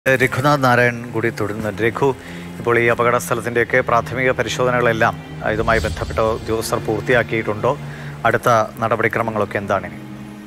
രഘുനാഥ് നാരായൺ കൂടി തുടരുന്നുണ്ട് രഘു ഇപ്പോൾ ഈ അപകട സ്ഥലത്തിൻ്റെയൊക്കെ പ്രാഥമിക പരിശോധനകളെല്ലാം ആ, ഇതുമായി ബന്ധപ്പെട്ട ഉദ്യോഗസ്ഥർ പൂർത്തിയാക്കിയിട്ടുണ്ടോ അടുത്ത നടപടിക്രമങ്ങളൊക്കെ എന്താണ് ഇനി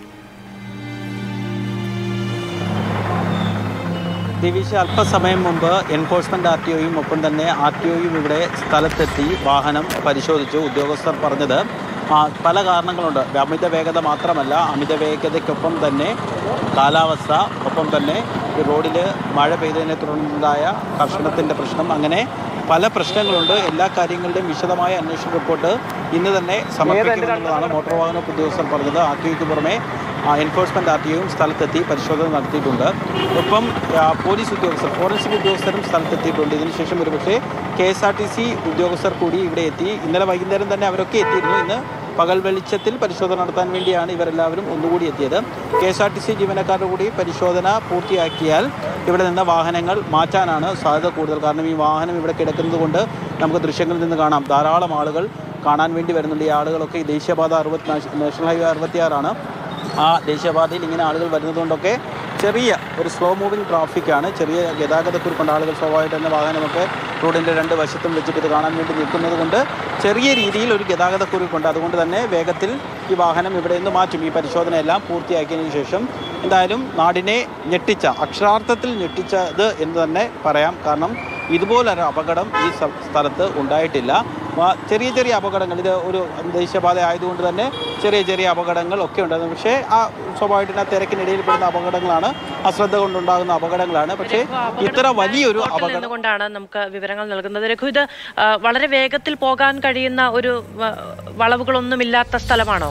ദിവിഷ അല്പസമയം മുമ്പ് എൻഫോഴ്സ്മെന്റ് ആർ ടി ഒയും ഒപ്പം തന്നെ ആർ ടി ഒയും ഇവിടെ സ്ഥലത്തെത്തി വാഹനം പരിശോധിച്ചു ഉദ്യോഗസ്ഥർ പറഞ്ഞത് ആ, പല കാരണങ്ങളുണ്ട് അമിത വേഗത മാത്രമല്ല അമിത വേഗതയ്ക്കൊപ്പം തന്നെ കാലാവസ്ഥ ഒപ്പം തന്നെ ഈ റോഡിൽ മഴ പെയ്തതിനെ തുടർന്നുണ്ടായ കർഷണത്തിൻ്റെ പ്രശ്നം അങ്ങനെ പല പ്രശ്നങ്ങളുണ്ട് എല്ലാ കാര്യങ്ങളുടെയും വിശദമായ അന്വേഷണ റിപ്പോർട്ട് ഇന്ന് തന്നെ സമർപ്പിക്കുമെന്നുള്ളതാണ് മോട്ടോർ വാഹന വകുപ്പ് ഉദ്യോഗസ്ഥർ പറഞ്ഞത് ആർ ടി ഒക്ക് പുറമെ എൻഫോഴ്സ്മെന്റ് ആർ ടി ഒയും സ്ഥലത്തെത്തി പരിശോധന നടത്തിയിട്ടുണ്ട് ഒപ്പം ആ, പോലീസ് ഉദ്യോഗസ്ഥർ ഫോറൻസിക് ഉദ്യോഗസ്ഥരും സ്ഥലത്തെത്തിയിട്ടുണ്ട് ഇതിനുശേഷം ഒരുപക്ഷെ K S R T C ഉദ്യോഗസ്ഥർ കൂടി ഇവിടെ എത്തി ഇന്നലെ വൈകുന്നേരം തന്നെ അവരൊക്കെ എത്തിയിരുന്നു ഇന്ന് പകൽ വെളിച്ചത്തിൽ പരിശോധന നടത്താൻ വേണ്ടിയാണ് ഇവരെല്ലാവരും ഒന്നുകൂടി എത്തിയത് K S R T C ജീവനക്കാരുടെ കൂടി പരിശോധന പൂർത്തിയാക്കിയാൽ ഇവിടെ നിന്ന് വാഹനങ്ങൾ മാറ്റാനാണ് സാധ്യത കൂടുതൽ കാരണം ഈ വാഹനം ഇവിടെ കിടക്കുന്നത് കൊണ്ട് നമുക്ക് ദൃശ്യങ്ങളിൽ നിന്ന് കാണാം ധാരാളം ആളുകൾ കാണാൻ വേണ്ടി വരുന്നുണ്ട് ഈ ആളുകളൊക്കെ ഈ ദേശീയപാത അറുപത്തി നാഷണൽ ഹൈവേ അറുപത്തിയാറാണ് ആ ദേശീയപാതയിൽ ഇങ്ങനെ ആളുകൾ വരുന്നതുകൊണ്ടൊക്കെ ചെറിയ ഒരു സ്ലോ മൂവിങ് ട്രാഫിക്കാണ് ചെറിയ ഗതാഗതക്കുറിക്കൊണ്ട് ആളുകൾ സ്വാഭാവികമായിട്ട് തന്നെ വാഹനമൊക്കെ റോഡിൻ്റെ രണ്ട് വശത്തും വെച്ചിട്ട് ഇത് കാണാൻ വേണ്ടി നിൽക്കുന്നത് കൊണ്ട് ചെറിയ രീതിയിൽ ഒരു ഗതാഗതക്കുറിക്കുണ്ട് അതുകൊണ്ട് തന്നെ വേഗത്തിൽ ഈ വാഹനം ഇവിടെ നിന്ന് മാറ്റും ഈ പരിശോധനയെല്ലാം പൂർത്തിയാക്കിയതിനു ശേഷം എന്തായാലും നാടിനെ ഞെട്ടിച്ച അക്ഷരാർത്ഥത്തിൽ ഞെട്ടിച്ചത് എന്ന് തന്നെ പറയാം കാരണം ഇതുപോലൊരു അപകടം ഈ സ്ഥ- സ്ഥലത്ത് ഉണ്ടായിട്ടില്ല വ- ചെറിയ ചെറിയ അപകടങ്ങൾ ഇത് ഒരു ദേശീയപാത ആയതുകൊണ്ട് തന്നെ ചെറിയ ചെറിയ അപകടങ്ങൾ ഒക്കെ ഉണ്ടായിരുന്നു പക്ഷേ ആ സ്വാഭാവികമായിട്ടും ആ തിരക്കിനിടയിൽ പെടുന്ന അപകടങ്ങളാണ് അശ്രദ്ധ കൊണ്ടുണ്ടാകുന്ന അപകടങ്ങളാണ് പക്ഷേ ഇത്ര വലിയൊരു റിപ്പോർട്ടിൽ അപകടം നിന്നുകൊണ്ടാണ് നമുക്ക് വിവരങ്ങൾ നൽകുന്നത് രഘു ഇത് ആ, വളരെ വേഗത്തിൽ പോകാൻ കഴിയുന്ന ഒരു വ- വളവുകളൊന്നുമില്ലാത്ത സ്ഥലമാണോ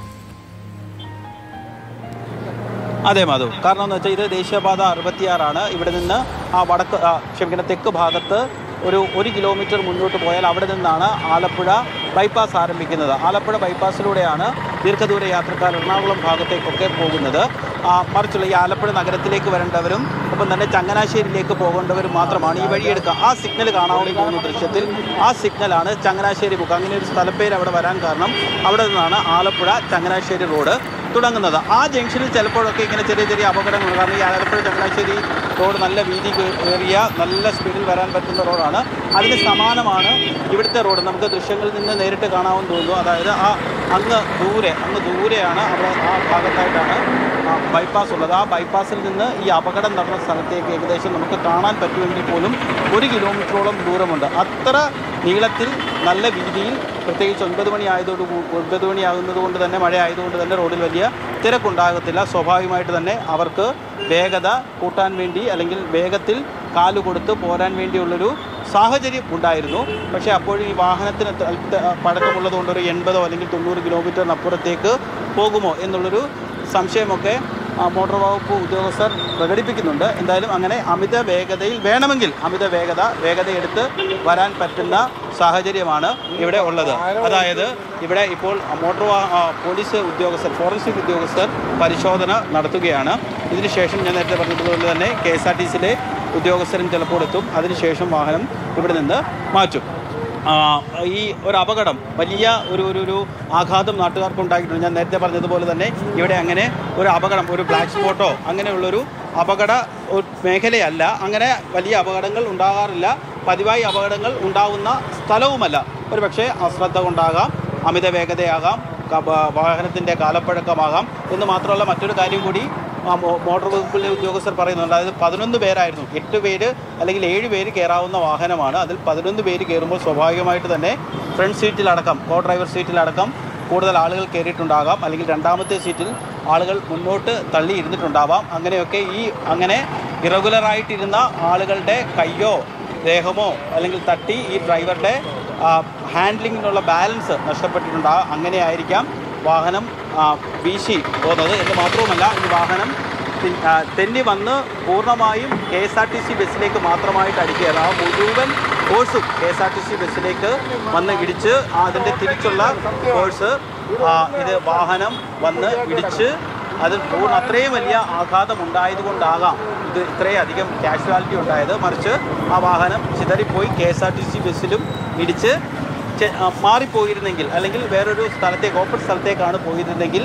അതെ മാധു കാരണം എന്ന് വെച്ചാൽ ഇത് ദേശീയപാത അറുപത്തിയാറാണ് ഇവിടെ നിന്ന് ആ വടക്ക് ആ, ക്ഷമിക്കണം തെക്ക് ഭാഗത്ത് ഒരു ഒരു കിലോമീറ്റർ മുന്നോട്ട് പോയാൽ അവിടെ നിന്നാണ് ആലപ്പുഴ ബൈപ്പാസ് ആരംഭിക്കുന്നത് ആലപ്പുഴ ബൈപ്പാസിലൂടെയാണ് ദീർഘദൂര യാത്രക്കാർ എറണാകുളം ഭാഗത്തേക്കൊക്കെ പോകുന്നത് ആ, മറിച്ചുള്ള ഈ ആലപ്പുഴ നഗരത്തിലേക്ക് വരേണ്ടവരും ഒപ്പം തന്നെ ചങ്ങനാശ്ശേരിയിലേക്ക് പോകേണ്ടവരും മാത്രമാണ് ഈ വഴിയെടുക്കുക ആ സിഗ്നൽ കാണാവുന്ന പോകുന്ന ദൃശ്യത്തിൽ ആ സിഗ്നലാണ് ചങ്ങനാശ്ശേരി മുഖം അങ്ങനെ ഒരു സ്ഥലപ്പേര് അവിടെ വരാൻ കാരണം അവിടെ നിന്നാണ് ആലപ്പുഴ ചങ്ങനാശ്ശേരി റോഡ് തുടങ്ങുന്നത് ആ ജംഗ്ഷനിൽ ചിലപ്പോഴൊക്കെ ഇങ്ങനെ ചെറിയ ചെറിയ അപകടങ്ങൾ കാരണം ഈ ആലപ്പുഴ ചങ്ങനാശ്ശേരി റോഡ് നല്ല വീതി ഏറിയ നല്ല സ്പീഡിൽ വരാൻ പറ്റുന്ന റോഡാണ് അതിന് സമാനമാണ് ഇവിടുത്തെ റോഡ് നമുക്ക് ദൃശ്യങ്ങളിൽ നിന്ന് നേരിട്ട് കാണാമെന്ന് തോന്നുന്നു അതായത് ആ അങ്ങ് ദൂരെ അങ്ങ് ദൂരെയാണ് അവിടെ ആ ഭാഗത്തായിട്ടാണ് ആ ബൈപ്പാസ് ഉള്ളത് ആ ബൈപ്പാസിൽ നിന്ന് ഈ അപകടം നടന്ന സ്ഥലത്തേക്ക് ഏകദേശം നമുക്ക് കാണാൻ പറ്റുമെങ്കിൽ പോലും ഒരു കിലോമീറ്ററോളം ദൂരമുണ്ട് അത്ര നീളത്തിൽ നല്ല വീതിയിൽ പ്രത്യേകിച്ച് ഒൻപത് മണി ആയതോട് കൂ- ഒൻപത് മണി ആകുന്നത് കൊണ്ട് തന്നെ മഴ ആയതുകൊണ്ട് തന്നെ റോഡിൽ വലിയ തിരക്കുണ്ടാകത്തില്ല സ്വാഭാവികമായിട്ട് തന്നെ അവർക്ക് വേഗത കൂട്ടാൻ വേണ്ടി അല്ലെങ്കിൽ വേഗത്തിൽ കാല് കൊടുത്ത് പോരാൻ വേണ്ടിയുള്ളൊരു സാഹചര്യം ഉണ്ടായിരുന്നു പക്ഷേ അപ്പോഴും ഈ വാഹനത്തിന് ത- ത- പഴക്കമുള്ളതുകൊണ്ട് ഒരു എൺപതോ അല്ലെങ്കിൽ തൊണ്ണൂറ് കിലോമീറ്ററിനപ്പുറത്തേക്ക് പോകുമോ എന്നുള്ളൊരു സംശയമൊക്കെ ആ, മോട്ടോർ വകുപ്പ് ഉദ്യോഗസ്ഥർ പ്രകടിപ്പിക്കുന്നുണ്ട് എന്തായാലും അങ്ങനെ അമിത വേഗതയിൽ വേണമെങ്കിൽ അമിത വേഗത വേഗതയെടുത്ത് വരാൻ പറ്റുന്ന സാഹചര്യമാണ് ഇവിടെ ഉള്ളത് അതായത് ഇവിടെ ഇപ്പോൾ മോട്ടോർ വാ- ആ, പോലീസ് ഉദ്യോഗസ്ഥർ ഫോറൻസിക് ഉദ്യോഗസ്ഥർ പരിശോധന നടത്തുകയാണ് ഇതിനുശേഷം ഞാൻ നേരത്തെ പറഞ്ഞതുപോലെ തന്നെ കെ എസ് ആർ ടി സിയിലെ ഉദ്യോഗസ്ഥരും ചിലപ്പോൾ എത്തും അതിനുശേഷം വാഹനം ഇവിടെ നിന്ന് മാറ്റും ആ, ഈ ഒരു അപകടം വലിയ ഒരു ഒരു ഒരു ആഘാതം നാട്ടുകാർക്ക് ഉണ്ടായിട്ടുണ്ട് ഞാൻ നേരത്തെ പറഞ്ഞതുപോലെ തന്നെ ഇവിടെ അങ്ങനെ ഒരു അപകടം ഒരു ബ്ലാക്ക് സ്പോട്ടോ അങ്ങനെയുള്ളൊരു അപകട ഒരു മേഖലയല്ല അങ്ങനെ വലിയ അപകടങ്ങൾ ഉണ്ടാകാറില്ല പതിവായി അപകടങ്ങൾ ഉണ്ടാവുന്ന സ്ഥലവുമല്ല ഒരു പക്ഷേ അശ്രദ്ധ കൊണ്ടാകാം അമിത വേഗതയാകാം ക- ബ- വാഹനത്തിൻ്റെ കാലപ്പഴക്കമാകാം എന്ന് മാത്രമല്ല മറ്റൊരു കാര്യം കൂടി ആ മോ- മോട്ടോർ വകുപ്പിലെ ഉദ്യോഗസ്ഥർ പറയുന്നുണ്ട് അതായത് പതിനൊന്ന് പേരായിരുന്നു എട്ട് പേര് അല്ലെങ്കിൽ ഏഴ് പേര് കയറാവുന്ന വാഹനമാണ് അതിൽ പതിനൊന്ന് പേര് കയറുമ്പോൾ സ്വാഭാവികമായിട്ട് തന്നെ ഫ്രണ്ട് സീറ്റിലടക്കം കോ ഡ്രൈവർ സീറ്റിലടക്കം കൂടുതൽ ആളുകൾ കയറിയിട്ടുണ്ടാകാം അല്ലെങ്കിൽ രണ്ടാമത്തെ സീറ്റിൽ ആളുകൾ മുന്നോട്ട് തള്ളി ഇരുന്നിട്ടുണ്ടാവാം അങ്ങനെയൊക്കെ ഈ അങ്ങനെ ഇറഗുലറായിട്ടിരുന്ന ആളുകളുടെ കയ്യോ ദേഹമോ അല്ലെങ്കിൽ തട്ടി ഈ ഡ്രൈവറുടെ ഹാൻഡ്ലിങ്ങിനുള്ള ബാലൻസ് നഷ്ടപ്പെട്ടിട്ടുണ്ടാകാം അങ്ങനെയായിരിക്കാം വാഹനം ആ, വീശി പോകുന്നത് എന്ന് മാത്രവുമല്ല ഈ വാഹനം തി- ആ, തെന്നി വന്ന് പൂർണ്ണമായും K S R T C ബസ്സിലേക്ക് മാത്രമായിട്ട് അടിക്കുകയാണ് ആ മുഴുവൻ കോഴ്സും K S R T C ബസ്സിലേക്ക് വന്ന് ഇടിച്ച് അതിൻ്റെ തിരിച്ചുള്ള കോഴ്സ് ആ, ഇത് വാഹനം വന്ന് ഇടിച്ച് അതിൽ പൂർണ്ണ അത്രയും വലിയ ആഘാതം ഉണ്ടായതുകൊണ്ടാകാം ഇത് ഇത്രയും അധികം കാഷ്വാലിറ്റി ഉണ്ടായത് മറിച്ച് ആ വാഹനം ചിതറിപ്പോയി K S R T C ബസ്സിലും ഇടിച്ച് ചെ- ആ, മാറിപ്പോയിരുന്നെങ്കിൽ അല്ലെങ്കിൽ വേറൊരു സ്ഥലത്തേക്ക് ഓപ്പൺ സ്ഥലത്തേക്കാണ് പോയിരുന്നെങ്കിൽ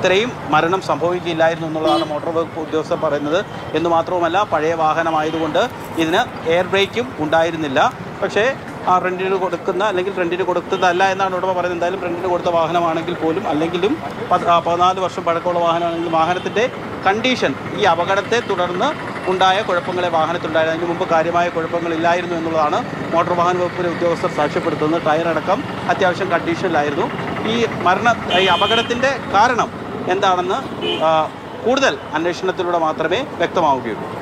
ഇത്രയും മരണം സംഭവിക്കില്ലായിരുന്നു എന്നുള്ളതാണ് മോട്ടോർ വകുപ്പ് ഉദ്യോഗസ്ഥർ പറയുന്നത് എന്ന് മാത്രവുമല്ല പഴയ വാഹനമായതുകൊണ്ട് ഇതിന് എയർ ബ്രേക്കും ഉണ്ടായിരുന്നില്ല പക്ഷേ ആ റെൻറ്റിന് കൊടുക്കുന്ന അല്ലെങ്കിൽ റെൻറ്റിന് കൊടുത്തതല്ല എന്നാണ് ഉടമ പറയുന്നത് എന്തായാലും റെൻറ്റിന് കൊടുത്ത വാഹനമാണെങ്കിൽ പോലും അല്ലെങ്കിലും പത്- ആ, പതിനാല് വർഷം പഴക്കമുള്ള വാഹനമാണെങ്കിലും വാഹനത്തിൻ്റെ കണ്ടീഷൻ ഈ അപകടത്തെ തുടർന്ന് ഉണ്ടായ കുഴപ്പങ്ങളെ വാഹനത്തിലുണ്ടായിരുന്നു അതിന് മുമ്പ് കാര്യമായ കുഴപ്പങ്ങളില്ലായിരുന്നു എന്നുള്ളതാണ് മോട്ടോർ വാഹന വകുപ്പിലെ ഉദ്യോഗസ്ഥർ സാക്ഷ്യപ്പെടുത്തുന്നത് ടയർ അടക്കം അത്യാവശ്യം കണ്ടീഷനിലായിരുന്നു ഈ മരണ ഈ അപകടത്തിൻ്റെ കാരണം എന്താണെന്ന് ആ, കൂടുതൽ അന്വേഷണത്തിലൂടെ മാത്രമേ വ്യക്തമാവുകയുള്ളൂ